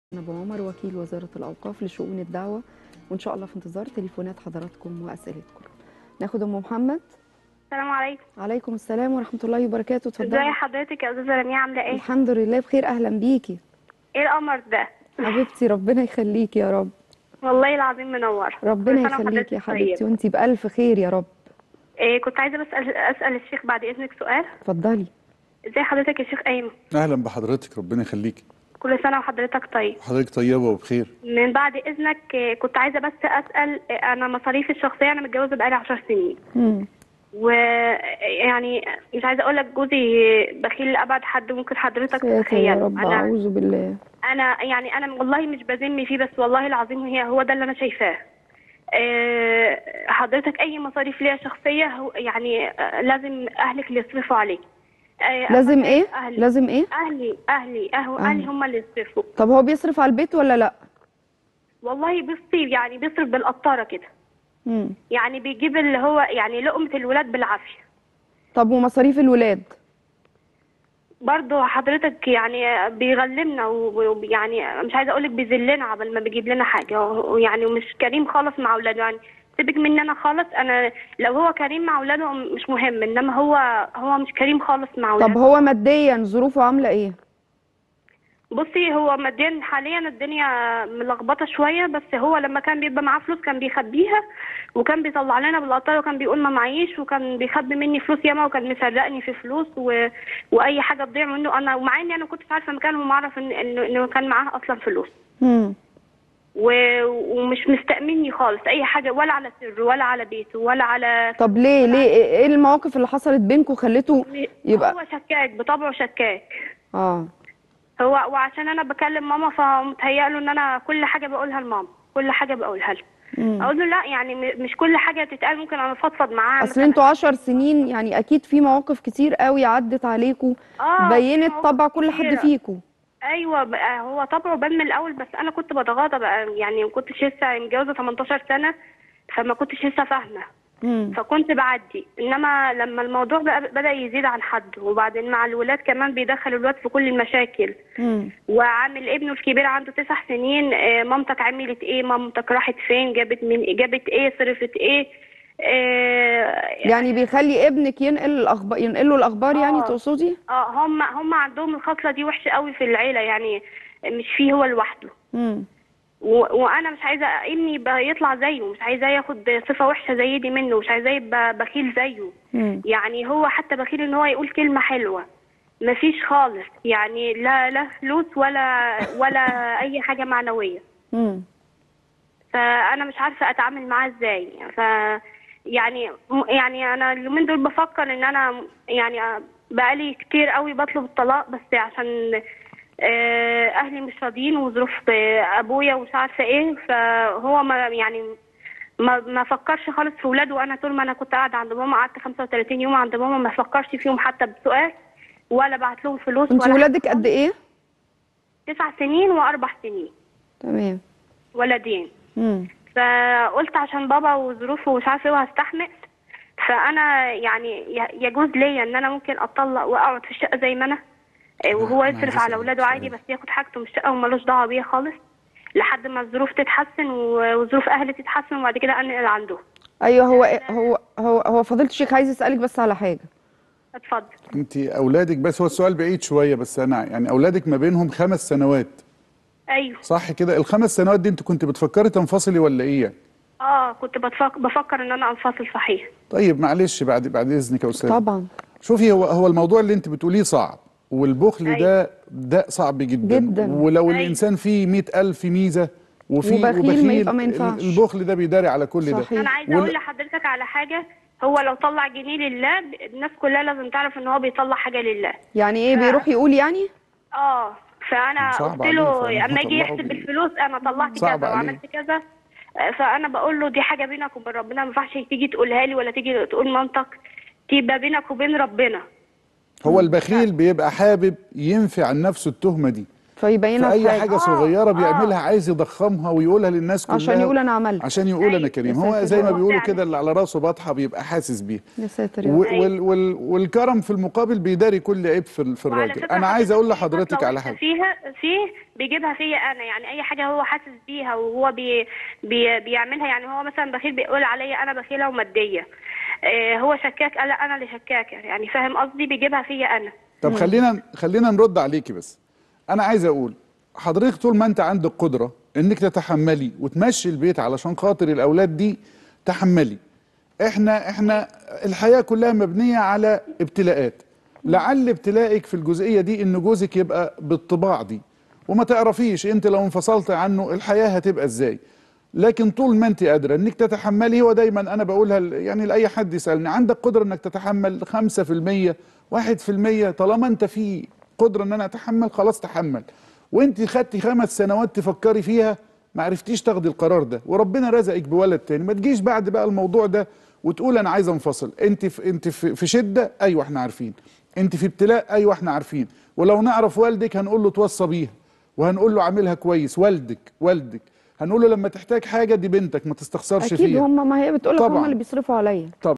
أبو عمر وكيل وزارة الأوقاف لشؤون الدعوة وإن شاء الله في انتظار تليفونات حضراتكم وأسئلتكم ناخد أم محمد السلام عليكم عليكم السلام ورحمة الله وبركاته ازي اتفضلي حضرتك يا استاذه رمية عامله ايه الحمد لله بخير أهلا بيكي ايه القمر ده حبيبتي ربنا يخليكي يا رب والله العظيم منور ربنا كل سنة يخليكي يا وحضرتك حبيبتي طيب. وانتي بألف خير يا رب إيه كنت عايزه بس أسأل, اسال الشيخ بعد اذنك سؤال اتفضلي ازي حضرتك يا شيخ ايمن اهلا بحضرتك ربنا يخليكي كل سنه وحضرتك طيب حضرتك طيبه وبخير من بعد اذنك إيه، كنت عايزه بس اسال إيه، انا مصاريفي الشخصيه انا متجوزه بقالي 10 سنين مم. ويعني مش عايزه اقول لك جوزي بخيل لابعد حد ممكن حضرتك ساتر يا تتخيله رب انا أعوذ بالله انا يعني انا والله مش بذم فيه بس والله العظيم هي هو ده اللي انا شايفاه آه، حضرتك اي مصاريف ليها شخصيه هو يعني آه، لازم اهلك اللي يصرفوا عليك آه، لازم إيه؟ اهلي لازم إيه؟ اهلي اهلي أهو أهلي. اهلي هم اللي يصرفوا طب هو بيصرف على البيت ولا لأ؟ والله بيصرف يعني بيصرف بالقطاره كده مم. يعني بيجيب اللي هو يعني لقمه الولاد بالعافيه طب ومصاريف الولاد؟ برضه حضرتك يعني بيغلمنا ويعني مش عايزه اقول لك بيذلنا عبال ما بيجيب لنا حاجه ويعني مش كريم خالص مع اولاده يعني سيبك مني انا خالص انا لو هو كريم مع اولاده مش مهم انما هو هو مش كريم خالص مع طب اولاده هو ماديا ظروفه عاملة إيه؟ بصي هو ماديا حاليا الدنيا ملخبطه شويه بس هو لما كان بيبقى معاه فلوس كان بيخبيها وكان بيطلع لنا بالقطار وكان بيقول ما معيش وكان بيخبي مني فلوس ياما وكان مسرقني في فلوس و... واي حاجه تضيع منه انا ومع اني انا كنت عارفه مكانه وما اعرف ان انه إنه كان معاه اصلا فلوس مم. و... ومش مستأمني خالص اي حاجه ولا على سره ولا على بيته ولا على طب ليه ليه ايه المواقف اللي حصلت بينكم خليته يبقى هو شكاك بطبعه شكاك اه هو وعشان انا بكلم ماما فمتهيأ له ان انا كل حاجه بقولها لماما كل حاجه بقولها له مم. اقول له لا يعني م- مش كل حاجه تتقال ممكن انا افضفض معاه اصل مثلاً. انتوا عشر سنين يعني اكيد في مواقف كتير قوي عدت عليكم آه، بينت في طبع كل حد كتيرة. فيكم ايوه بقى هو طبعه بان من الاول بس انا كنت بتغاضى بقى يعني ما كنتش لسه متجوزه 18 سنه فما كنتش لسه فاهمه مم. فكنت بعدي انما لما الموضوع بقى بدا يزيد عن حد وبعدين مع الولاد كمان بيدخل الولاد في كل المشاكل مم. وعامل ابنه الكبير عنده تسع سنين آه، مامتك عملت ايه مامتك راحت فين جابت من جابت ايه صرفت ايه آه، يعني بيخلي ابنك ينقل الاخبار ينقل له الاخبار يعني آه. تقصدي اه هم هم عندهم الخصله دي وحشه قوي في العيله يعني مش فيه هو لوحده مم. و- وانا مش عايزه ابني يبقى يطلع زيه مش عايزاه ياخد صفه وحشه زي دي منه مش عايزاه يبقى بخيل زيه مم. يعني هو حتى بخيل ان هو يقول كلمه حلوه مفيش خالص يعني لا لا فلوس ولا ولا اي حاجه معنويه مم. فانا مش عارفه اتعامل معاه ازاي ف يعني يعني انا اليومين دول بفكر ان انا يعني بقالي كتير قوي بطلب الطلاق بس عشان آه، اهلي مش راضيين وظروف آه، ابويا ومش عارفه ايه فهو ما يعني ما ما فكرش خالص في ولاده وانا طول ما انا كنت قاعده عند ماما قعدت 35 يوم عند ماما ما فكرش فيهم حتى بسؤال ولا بعت لهم فلوس انت ولا ولادك قد ايه تسع سنين واربع سنين تمام ولدين مم. فقلت عشان بابا وظروفه ومش عارفه ايه وهستحمل فانا يعني ي- يجوز ليا ان انا ممكن اتطلق واقعد في الشقه زي ما انا إيه، وهو أنا عايز يصرف على أسألك اولاده عادي سؤال. بس ياخد حاجته من الشقه ومالوش دعوه بيا خالص لحد ما الظروف تتحسن و- وظروف اهلي تتحسن وبعد كده انقل عنده ايوه هو هو هو هو فضيله الشيخ عايز اسالك بس على حاجه اتفضل انت اولادك بس هو السؤال بعيد شويه بس انا يعني اولادك ما بينهم خمس سنوات ايوه صح كده الخمس سنوات دي انت كنت بتفكري تنفصلي ولا ايه يعني؟ اه كنت بتفكر بفكر ان انا انفصل صحيح طيب معلش بعد بعد اذنك يا استاذ طبعا شوفي هو هو الموضوع اللي انت بتقوليه صعب والبخل أيوة. ده ده صعب جدا جداً. ولو أيوة. الانسان فيه مئة ألف ميزه وفي وبخيل ما يبقى ما ينفعش. البخل ده بيداري على كل ده صحيح. انا عايزه وال- اقول لحضرتك على حاجه هو لو طلع جنيه لله الناس كلها لازم تعرف ان هو بيطلع حاجه لله يعني ايه بيروح يقول يعني اه فانا صعب قلت عليه، له فأنا اما يجي هطلعه يحسب بيه. الفلوس انا طلعت صعب كذا عليه. وعملت كذا آه، فانا بقول له دي حاجه بينك وبين ربنا ما ينفعش تيجي تقولها لي ولا تيجي تقول مامتك تبقى بينك وبين ربنا هو البخيل بيبقى حابب ينفي عن نفسه التهمه دي فيبينها في اي حاجة. حاجه آه، صغيره آه. بيعملها عايز يضخمها ويقولها للناس كلها عشان يقول انا عملت عشان يقول انا أيوة. كريم يا هو ساتر زي يا ما رب. بيقولوا فعلا. كده اللي على راسه بطحه بيبقى حاسس بيها يا ساتر يا و- رب. وال وال والكرم في المقابل بيداري كل عيب في ال- في وعلى الراجل فكرة انا عايز اقول حضرتك لحضرتك لو على أنت حاجه فيها فيه بيجيبها فيا انا يعني اي حاجه هو حاسس بيها وهو بي بي بيعملها يعني هو مثلا بخيل بيقول عليا انا بخيله وماديه آه، هو شكاك لا انا اللي شكاكه يعني فاهم قصدي بيجيبها فيا انا طب خلينا خلينا نرد عليكي بس انا عايز اقول حضرتك طول ما انت عندك قدره انك تتحملي وتمشي البيت علشان خاطر الاولاد دي تحملي احنا احنا الحياه كلها مبنيه على ابتلاءات لعل ابتلائك في الجزئيه دي ان جوزك يبقى بالطباع دي وما تعرفيش انت لو انفصلت عنه الحياه هتبقى ازاي لكن طول ما انت قادره انك تتحملي هو دايما انا بقولها ل- يعني لاي حد يسالني عندك قدره انك تتحمل 5% 1% طالما انت في قدره ان انا اتحمل خلاص تحمل وانت خدتي خمس سنوات تفكري فيها ما عرفتيش تاخدي القرار ده وربنا رزقك بولد تاني ما تجيش بعد بقى الموضوع ده وتقول انا عايز انفصل انت في انت في, في شده ايوه احنا عارفين انت في ابتلاء ايوه احنا عارفين ولو نعرف والدك هنقول له توصى بيها وهنقول له عاملها كويس والدك والدك هنقول له لما تحتاج حاجه دي بنتك ما تستخسرش اكيد فيها هم ما هي بتقول لك هم طبعاً. اللي بيصرفوا عليا طب